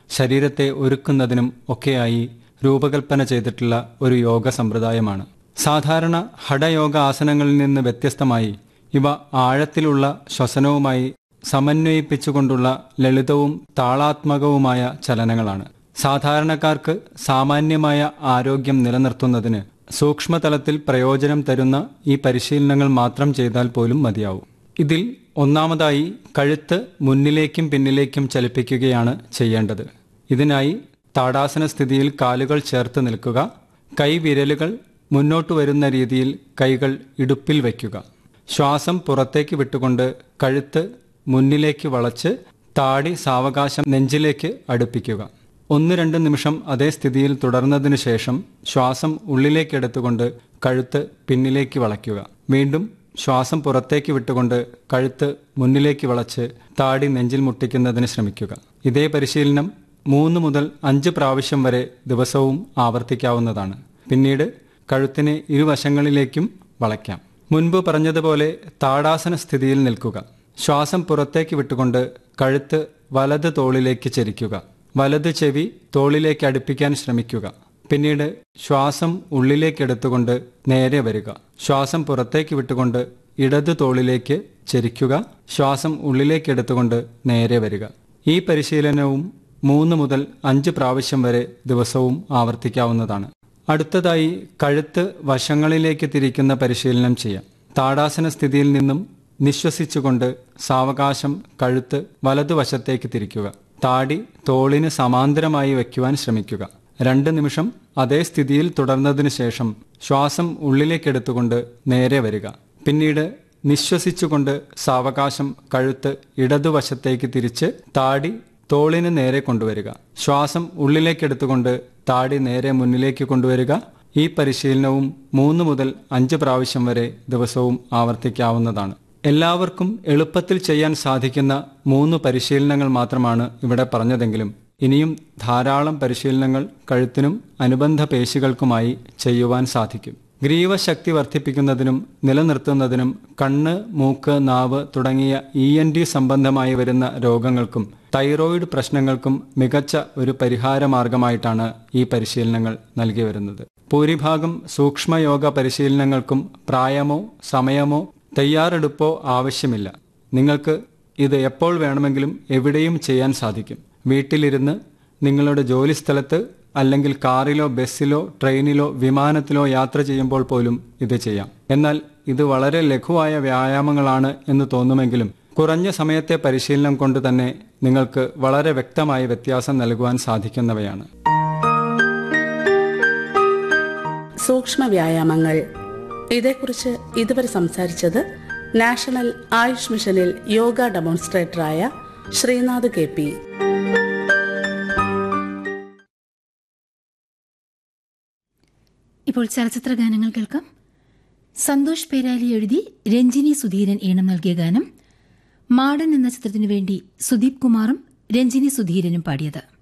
ശരീരത്തെ ഒരുക്കുന്നതിനും ഒക്കെയായി രൂപകൽപ്പന ചെയ്തിട്ടുള്ള ഒരു യോഗ സമ്പ്രദായമാണ് സാധാരണ ഹഠയോഗ ആസനങ്ങളിൽ നിന്ന് വ്യത്യസ്തമായി ഇവ ആഴത്തിലുള്ള ശ്വസനവുമായി സമന്വയിപ്പിച്ചുകൊണ്ടുള്ള ലളിതവും താളാത്മകവുമായ ചലനങ്ങളാണ് സാധാരണക്കാർക്ക് സാമാന്യമായ ആരോഗ്യം നിലനിർത്തുന്നതിന് സൂക്ഷ്മതലത്തിൽ പ്രയോജനം തരുന്ന ഈ പരിശീലനങ്ങൾ മാത്രം ചെയ്താൽ പോലും മതിയാവും ഇതിൽ ഒന്നാമതായി കഴുത്ത് മുന്നിലേക്കും പിന്നിലേക്കും ചലിപ്പിക്കുകയാണ് ചെയ്യേണ്ടത് ഇതിനായി താടാസന സ്ഥിതിയിൽ കാലുകൾ ചേർത്ത് നിൽക്കുക കൈവിരലുകൾ മുന്നോട്ട് വരുന്ന രീതിയിൽ കൈകൾ ഇടുപ്പിൽ വയ്ക്കുക ശ്വാസം പുറത്തേക്ക് വിട്ടുകൊണ്ട് കഴുത്ത് മുന്നിലേക്ക് വളച്ച് താടി സാവകാശം നെഞ്ചിലേക്ക് അടുപ്പിക്കുക ഒന്ന് രണ്ട് നിമിഷം അതേ സ്ഥിതിയിൽ തുടർന്നതിനു ശേഷം ശ്വാസം ഉള്ളിലേക്കെടുത്തുകൊണ്ട് കഴുത്ത് പിന്നിലേക്ക് വളയ്ക്കുക വീണ്ടും ശ്വാസം പുറത്തേക്ക് വിട്ടുകൊണ്ട് കഴുത്ത് മുന്നിലേക്ക് വളച്ച് താടി നെഞ്ചിൽ മുട്ടിക്കുന്നതിന് ശ്രമിക്കുക ഇതേ പരിശീലനം മൂന്ന് മുതൽ അഞ്ച് പ്രാവശ്യം വരെ ദിവസവും ആവർത്തിക്കാവുന്നതാണ് പിന്നീട് കഴുത്തിനെ ഇരുവശങ്ങളിലേക്കും വളയ്ക്കാം മുൻപ് പറഞ്ഞതുപോലെ താടാസന സ്ഥിതിയിൽ നിൽക്കുക ശ്വാസം പുറത്തേക്ക് വിട്ടുകൊണ്ട് കഴുത്ത് വലത് തോളിലേക്ക് ചരിക്കുക വലത് ചെവി തോളിലേക്ക് അടുപ്പിക്കാൻ ശ്രമിക്കുക പിന്നീട് ശ്വാസം ഉള്ളിലേക്കെടുത്തുകൊണ്ട് നേരെ വരിക ശ്വാസം പുറത്തേക്ക് വിട്ടുകൊണ്ട് ഇടത് തോളിലേക്ക് ചരിക്കുക ശ്വാസം ഉള്ളിലേക്കെടുത്തുകൊണ്ട് നേരെ വരിക ഈ പരിശീലനവും മൂന്ന് മുതൽ അഞ്ച് പ്രാവശ്യം വരെ ദിവസവും ആവർത്തിക്കാവുന്നതാണ് അടുത്തതായി കഴുത്ത് വശങ്ങളിലേക്ക് തിരിക്കുന്ന പരിശീലനം ചെയ്യാം താടാസന സ്ഥിതിയിൽ നിന്നും നിശ്വസിച്ചുകൊണ്ട് സാവകാശം കഴുത്ത് വലതുവശത്തേക്ക് തിരിക്കുക താടി തോളിന് സമാന്തരമായി വയ്ക്കുവാൻ ശ്രമിക്കുക രണ്ട് നിമിഷം അതേ സ്ഥിതിയിൽ തുടർന്നതിനു ശേഷം ശ്വാസം ഉള്ളിലേക്കെടുത്തുകൊണ്ട് നേരെ വരിക പിന്നീട് നിശ്വസിച്ചുകൊണ്ട് സാവകാശം കഴുത്ത് ഇടതുവശത്തേക്ക് തിരിച്ച് താടി തോളിന് നേരെ കൊണ്ടുവരിക ശ്വാസം ഉള്ളിലേക്കെടുത്തുകൊണ്ട് താടി നേരെ മുന്നിലേക്ക് കൊണ്ടുവരിക ഈ പരിശീലനവും മൂന്ന് മുതൽ അഞ്ച് പ്രാവശ്യം വരെ ദിവസവും ആവർത്തിക്കാവുന്നതാണ് എല്ലാവർക്കും എളുപ്പത്തിൽ ചെയ്യാൻ സാധിക്കുന്ന മൂന്ന് പരിശീലനങ്ങൾ മാത്രമാണ് ഇവിടെ പറഞ്ഞതെങ്കിലും ഇനിയും ധാരാളം പരിശീലനങ്ങൾ കഴുത്തിനും അനുബന്ധ പേശികൾക്കുമായി ചെയ്യുവാൻ സാധിക്കും ഗ്രീവശക്തി വർദ്ധിപ്പിക്കുന്നതിനും നിലനിർത്തുന്നതിനും കണ്ണ് മൂക്ക് നാവ് തുടങ്ങിയ ഇ എൻ ഡി സംബന്ധമായി വരുന്ന രോഗങ്ങൾക്കും തൈറോയിഡ് പ്രശ്നങ്ങൾക്കും മികച്ച ഒരു പരിഹാര മാർഗമായിട്ടാണ് ഈ പരിശീലനങ്ങൾ നൽകി വരുന്നത് ഭൂരിഭാഗം സൂക്ഷ്മയോഗ പരിശീലനങ്ങൾക്കും പ്രായമോ സമയമോ തയ്യാറെടുപ്പോ ആവശ്യമില്ല നിങ്ങൾക്ക് ഇത് എപ്പോൾ വേണമെങ്കിലും എവിടെയും ചെയ്യാൻ സാധിക്കും വീട്ടിലിരുന്ന് നിങ്ങളുടെ ജോലിസ്ഥലത്ത് അല്ലെങ്കിൽ കാറിലോ ബസ്സിലോ ട്രെയിനിലോ വിമാനത്തിലോ യാത്ര ചെയ്യുമ്പോൾ പോലും ഇത് ചെയ്യാം എന്നാൽ ഇത് വളരെ ലഘുവായ വ്യായാമങ്ങളാണ് എന്ന് തോന്നുമെങ്കിലും കുറഞ്ഞ സമയത്തെ പരിശീലനം കൊണ്ട് തന്നെ നിങ്ങൾക്ക് വളരെ വ്യക്തമായ വ്യത്യാസം നൽകുവാൻ സാധിക്കുന്നവയാണ് സൂക്ഷ്മ വ്യായാമങ്ങൾ ഇതേക്കുറിച്ച് ഇതുവരെ സംസാരിച്ചത് നാഷണൽ ആയുഷ് മിഷനിൽ യോഗ ഡെമോൺസ്ട്രേറ്ററായ ശ്രീനാഥ് കെ പി ഇപ്പോൾ ചലച്ചിത്ര ഗാനങ്ങൾ കേൾക്കാം സന്തോഷ് പേരാലി എഴുതി രഞ്ജിനി സുധീരൻ ഈണം നൽകിയ ഗാനം മാടൻ എന്ന ചിത്രത്തിനു വേണ്ടി സുദീപ് കുമാറും രഞ്ജിനി സുധീരനും പാടിയത്